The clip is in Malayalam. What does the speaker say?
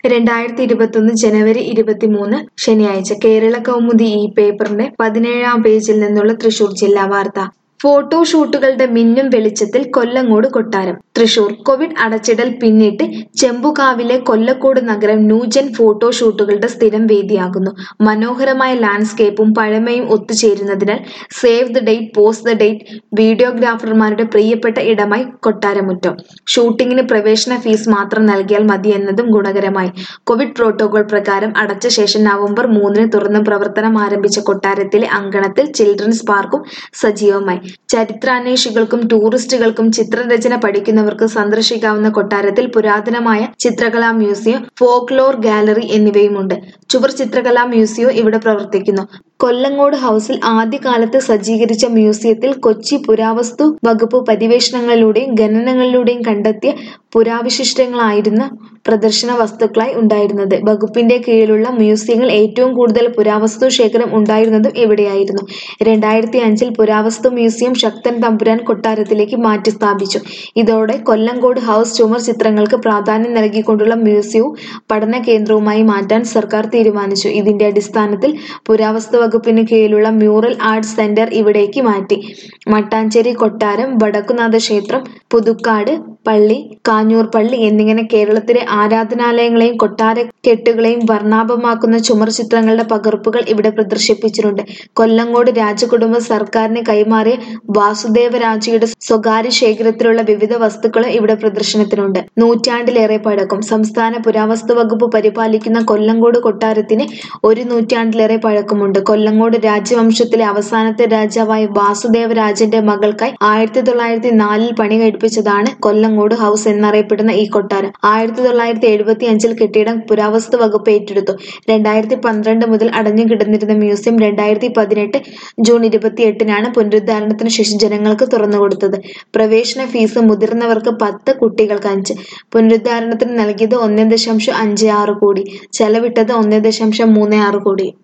രണ്ടായിരത്തി ഇരുപത്തൊന്ന് ജനുവരി ഇരുപത്തിമൂന്ന് ശനിയാഴ്ച കേരള കൗമുദി ഈ പേപ്പറിന്റെ പതിനേഴാം പേജിൽ നിന്നുള്ള തൃശൂർ ജില്ലാ വാർത്ത ഫോട്ടോഷൂട്ടുകളുടെ മിന്നും വെളിച്ചത്തിൽ കൊല്ലങ്കോട് കൊട്ടാരം തൃശൂർ കോവിഡ് അടച്ചിടൽ പിന്നിട്ട് ചെമ്പുകാവിലെ കൊല്ലക്കോട് നഗരം ന്യൂജൻ ഫോട്ടോഷൂട്ടുകളുടെ സ്ഥിരം വേദിയാകുന്നു മനോഹരമായ ലാൻഡ്സ്കേപ്പും പഴമയും ഒത്തുചേരുന്നതിനാൽ save the date post the date വീഡിയോഗ്രാഫർമാരുടെ പ്രിയപ്പെട്ട ഇടമായി കൊട്ടാരമുറ്റം ഷൂട്ടിങ്ങിന് പ്രവേശന ഫീസ് മാത്രം നൽകിയാൽ മതി എന്നതും ഗുണകരമായി കോവിഡ് പ്രോട്ടോകോൾ പ്രകാരം അടച്ച ശേഷം നവംബർ മൂന്നിന് തുറന്ന് പ്രവർത്തനം ആരംഭിച്ച കൊട്ടാരത്തിലെ അങ്കണത്തിൽ ചിൽഡ്രൻസ് പാർക്കും സജീവമായി ചരിത്രാന്വേഷികൾക്കും ടൂറിസ്റ്റുകൾക്കും ചിത്രരചന പഠിക്കുന്നവർക്ക് സന്ദർശിക്കാവുന്ന കൊട്ടാരത്തിൽ പുരാതനമായ ചിത്രകലാ മ്യൂസിയം ഫോക്ലോർ ഗാലറി എന്നിവയുമുണ്ട് ചുവർ ചിത്രകലാ മ്യൂസിയവും ഇവിടെ പ്രവർത്തിക്കുന്നു കൊല്ലങ്ങോട് ഹൗസിൽ ആദ്യകാലത്ത് സജ്ജീകരിച്ച മ്യൂസിയത്തിൽ കൊച്ചി പുരാവസ്തു വകുപ്പ് പര്യവേഷണങ്ങളിലൂടെയും ഖനനങ്ങളിലൂടെയും കണ്ടെത്തിയ പുരാവിശിഷ്ടങ്ങളായിരുന്ന പ്രദർശന വസ്തുക്കളായി ഉണ്ടായിരുന്നത് വകുപ്പിന്റെ കീഴിലുള്ള മ്യൂസിയങ്ങൾ ഏറ്റവും കൂടുതൽ പുരാവസ്തു ശേഖരം ഉണ്ടായിരുന്നതും ഇവിടെയായിരുന്നു രണ്ടായിരത്തി അഞ്ചിൽ പുരാവസ്തു മ്യൂസിയം ശക്തൻ തമ്പുരാൻ കൊട്ടാരത്തിലേക്ക് മാറ്റി സ്ഥാപിച്ചു ഇതോടെ കൊല്ലങ്കോട് ഹൗസ് ചുമർ ചിത്രങ്ങൾക്ക് പ്രാധാന്യം നൽകിക്കൊണ്ടുള്ള മ്യൂസിയവും പഠന കേന്ദ്രവുമായി മാറ്റാൻ സർക്കാർ തീരുമാനിച്ചു ഇതിന്റെ അടിസ്ഥാനത്തിൽ പുരാവസ്തു വകുപ്പിന് കീഴിലുള്ള മ്യൂറൽ ആർട്സ് സെന്റർ ഇവിടേക്ക് മാറ്റി മട്ടാഞ്ചേരി കൊട്ടാരം വടക്കുനാഥ ക്ഷേത്രം പുതുക്കാട് പള്ളി കാഞ്ഞൂർ പള്ളി എന്നിങ്ങനെ കേരളത്തിലെ ആരാധനാലയങ്ങളെയും കൊട്ടാര കെട്ടുകളെയും വർണ്ണാഭമാക്കുന്ന ചുമർ ചിത്രങ്ങളുടെ പകർപ്പുകൾ ഇവിടെ പ്രദർശിപ്പിച്ചിട്ടുണ്ട് കൊല്ലങ്കോട് രാജകുടുംബ സർക്കാരിന് കൈമാറിയ വാസുദേവരാജയുടെ സ്വകാര്യ ശേഖരത്തിലുള്ള വിവിധ വസ്തുക്കളും ഇവിടെ പ്രദർശനത്തിനുണ്ട് നൂറ്റാണ്ടിലേറെ പഴക്കം സംസ്ഥാന പുരാവസ്തു വകുപ്പ് പരിപാലിക്കുന്ന കൊല്ലങ്കോട് കൊട്ടാരത്തിന് ഒരു നൂറ്റാണ്ടിലേറെ പഴക്കമുണ്ട് കൊല്ലങ്കോട് രാജവംശത്തിലെ അവസാനത്തെ രാജാവായ വാസുദേവരാജന്റെ മകൾക്കായി ആയിരത്തി തൊള്ളായിരത്തി നാലിൽ പണി കഴിപ്പിച്ചതാണ് കൊല്ലങ്കോട് ഹൗസ് എന്നറിയപ്പെടുന്ന ഈ കൊട്ടാരം ആയിരത്തി തൊള്ളായിരത്തി എഴുപത്തി അഞ്ചിൽ കെട്ടിടം പുരാവസ്തു വകുപ്പ് ഏറ്റെടുത്തു രണ്ടായിരത്തി പന്ത്രണ്ട് മുതൽ അടഞ്ഞു കിടന്നിരുന്ന മ്യൂസിയം രണ്ടായിരത്തി പതിനെട്ട് ജൂൺ ഇരുപത്തിയെട്ടിനാണ് പുനരുദ്ധാരണത്തിന് ശേഷം ജനങ്ങൾക്ക് തുറന്നുകൊടുത്തത് പ്രവേശന ഫീസ് മുതിർന്നവർക്ക് പത്ത് കുട്ടികൾക്ക് അഞ്ച് പുനരുദ്ധാരണത്തിന് നൽകിയത് ഒന്ന് ദശാംശം അഞ്ച് ആറ് കോടി ചെലവിട്ടത് ഒന്ന് ദശാംശം മൂന്ന് ആറ് കോടി